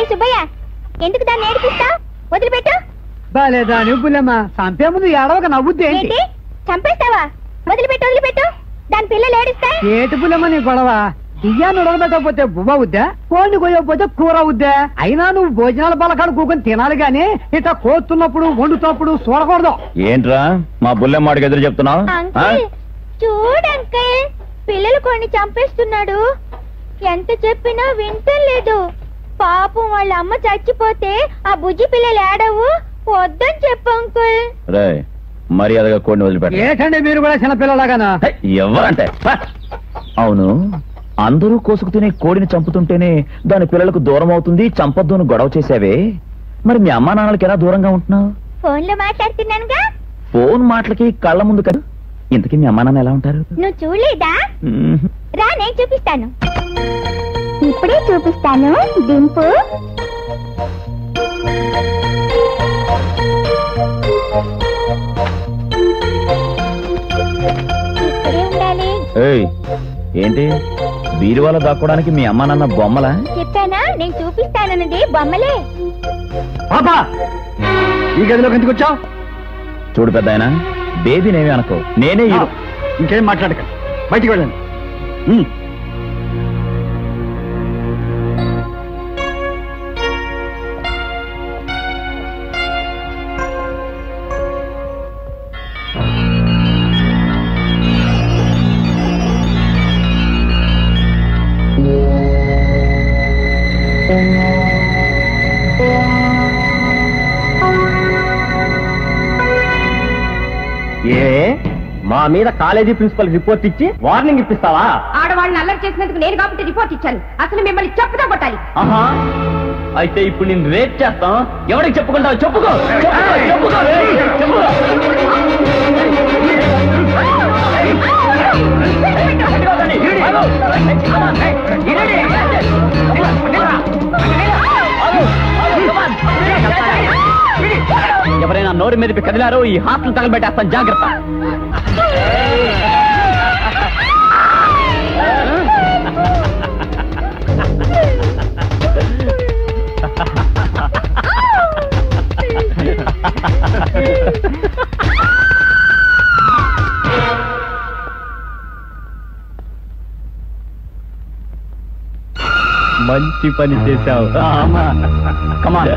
సుబ్బయ్య ఎందుకు దాన్ని ఏడిపిస్తావు వదిలిపెట్టు బాలేదా నువ్వు పుల్లమ్మ చంపే ముందు ఏడవక నవ్వుద్ది ఏంటి ఏంటి చంపేస్తావా వదిలిపెట్టు వదిలిపెట్టు దాని పిల్లలు ఏడుస్తాయి ఏటి పుల్లమ్మ నీ గొడవ బియ్యాన్ని ఉడకబెట్టకపోతే బువ్వ అవుద్దా కోడిని కొయ్యకపోతే కూర అవుద్దా అయినా నువ్వు భోజనాల బలకాడు కూకొని తినాలి గాని ఇట్లా కోస్తున్నప్పుడు వండుతున్నప్పుడు చూడకూడదు ఏంట్రా మా బుల్లెమ్మాడికి ఎదురు చెప్తున్నావు అంకుల్ చూడు అంకుల్ పిల్లలు కొన్ని చంపేస్తున్నాడు ఎంత చెప్పినా వింటలేదు పాపం వాళ్ళ అమ్మ చచ్చిపోతే ఆ బుజ్జి పిల్లలు ఏడవు వద్దని చెప్పు అంకుల్ రే మర్యాదగా కోడిని వదిలిపెట్ట ఏటండి మీరు కూడా చిన్నపిల్లలాగానా హే, ఎవరంటే హ! అవును అందరూ కోసుకు తినే కోడిని చంపుతుంటేనే దాని పిల్లలకు దూరం అవుతుంది చంపొద్దు అని గొడవ చేసావే మరి మీ అమ్మా నాన్నలకి ఎలా దూరంగా ఉంటున్నావు ఫోన్ లో మాట్లాడుతున్నానుగా ఫోన్ మాటలకి కళ్ళ ముందు కదా ఇంతకీ మీ అమ్మా నాన్న ఎలా ఉంటారు నువ్వు చూడలేదా మ్మ్. రా నేను చూపిస్తాను ఇప్పుడే చూపిస్తాను దింపు ఇక్కడే ఉండాలి ఏయ్ ఏంటి బీరువాలో దాక్కోడానికి మీ అమ్మా నాన్న బొమ్మలా చెప్పానా నేను చూపిస్తానన్నది బొమ్మలే పాపా ఈ గదిలోకి ఎందుకు వచ్చావు చూడు పెద్ద ఆయన బేబీనేమి అనుకో నేనే ఈ రో- ఇంకేం మాట్లాడక బయటికి వెళ్ళండి ఉమ్. ఏ మా మీద కాలేజీ ప్రిన్సిపల్ రిపోర్ట్ ఇచ్చి వార్నింగ్ ఇప్పిస్తావా ఆడవాళ్ళని అల్లరి చేసినందుకు నేను కాబట్టి రిపోర్ట్ ఇచ్చాను అసలు మిమ్మల్ని చెప్పుతా కొట్టాలి ఆహా అయితే ఇప్పుడు నేను రేట్ చేస్తాం ఎవరికి చెప్పుకుంటావు చెప్పుకో చెప్పుకో, చెప్పుకో, చెప్పుకో. ఎవరైనా నోరు మీద కదిలారో ఈ హాస్టల్ తగలబెట్టేస్తాను జాగ్రత్త మంచి పని చేశావు come on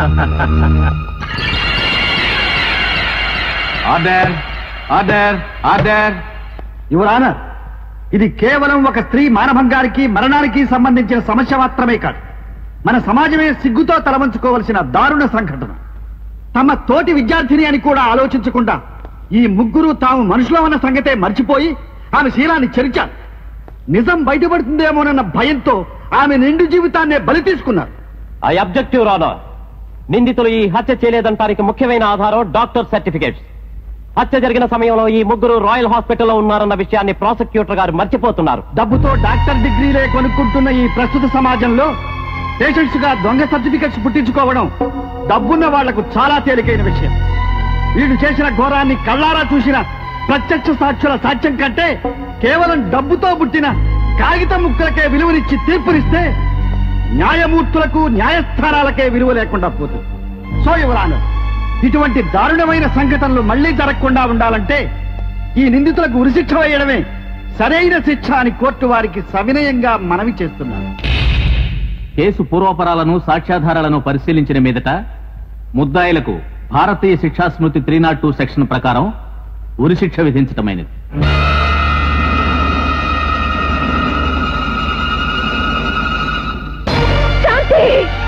order order order your honour ఇది కేవలం ఒక స్త్రీ మానభంగానికి మరణానికి సంబంధించిన సమస్య మాత్రమే కాదు మన సమాజమే సిగ్గుతో తలవంచుకోవలసిన దారుణ సంఘటన తమ తోటి విద్యార్థిని అని కూడా ఆలోచించకుండా ఈ ముగ్గురు తాము మనుషులో ఉన్న సంగతే మర్చిపోయి ఆమె శీలాన్ని చెరిచారు నిజం బయటపడుతుందేమోనన్న భయంతో ఆమె నిండు జీవితాన్నే బలి తీసుకున్నారు ఐ అబ్జెక్టివ్ రానర్ నిందితులు ఈ హత్య చేయలేదంటానికి ముఖ్యమైన ఆధారం డాక్టర్ సర్టిఫికేట్స్ హత్య జరిగిన సమయంలో ఈ ముగ్గురు రాయల్ హాస్పిటల్లో ఉన్నారన్న విషయాన్ని ప్రాసిక్యూటర్ గారు మర్చిపోతున్నారు డబ్బుతో డాక్టర్ డిగ్రీలే కొనుక్కుంటున్న ఈ ప్రస్తుత సమాజంలో పేషెంట్స్ గా దొంగ సర్టిఫికెట్స్ పుట్టించుకోవడం డబ్బున్న వాళ్లకు చాలా తేలికైన విషయం వీళ్ళు చేసిన ఘోరాన్ని కళ్ళారా చూసిన ప్రత్యక్ష సాక్షుల సాక్ష్యం కంటే కేవలం డబ్బుతో పుట్టిన కాగిత ముక్కలకే విలువనిచ్చి తీర్పునిస్తే న్యాయమూర్తులకు న్యాయస్థానాలకే విలువ లేకుండా పోతుంది సో యువరాను ఇటువంటి దారుణమైన సంఘటనలు మళ్లీ జరగకుండా ఉండాలంటే ఈ నిందితులకు ఉరిశిక్ష వేయడమే సరైన శిక్ష అని కోర్టు వారికి సవినయంగా మనవి చేస్తున్నారు కేసు పూర్వపరాలను సాక్ష్యాధారాలను పరిశీలించిన మీదట ముద్దాయిలకు భారతీయ శిక్షా స్మృతి త్రీ నాట్ టూ సెక్షన్ ప్రకారం ఉరిశిక్ష విధించటమైనది శాంతి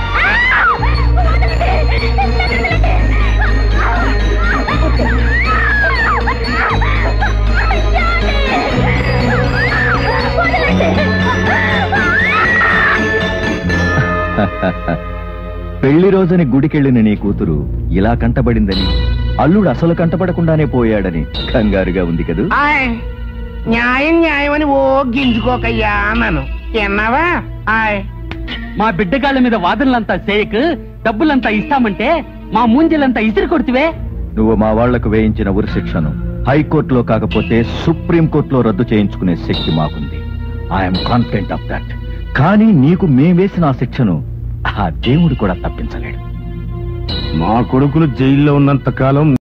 పెళ్లి రోజుని గుడికెళ్ళిన నీ కూతురు ఇలా కంటబడిందని అల్లుడు అసలు కంటపడకుండానే పోయాడని కంగారుగా ఉంది కదూ ఆయ్ న్యాయం న్యాయం అని ఓ గింజుకోకయ్యా అన్నాను విన్నావా ఆయ్ మా బిడ్డగాళ్ళ మీద వాదనలంతా చేయకు డబ్బులంతా ఇస్తామంటే మా మూంజలంతా ఇసిరి కొడుతువే నువ్వు మా వాళ్లకు వేయించిన ఉరి శిక్షను హైకోర్టులో కాకపోతే సుప్రీం కోర్టులో రద్దు చేయించుకునే శక్తి మాకుంది ఐఎమ్ కాన్ఫిడెంట్ ఆఫ్ దట్ కానీ నీకు మేం వేసిన ఆ శిక్షను ఆ దేవుడు కూడా తప్పించలేడు మా కొడుకులు జైల్లో ఉన్నంత కాలం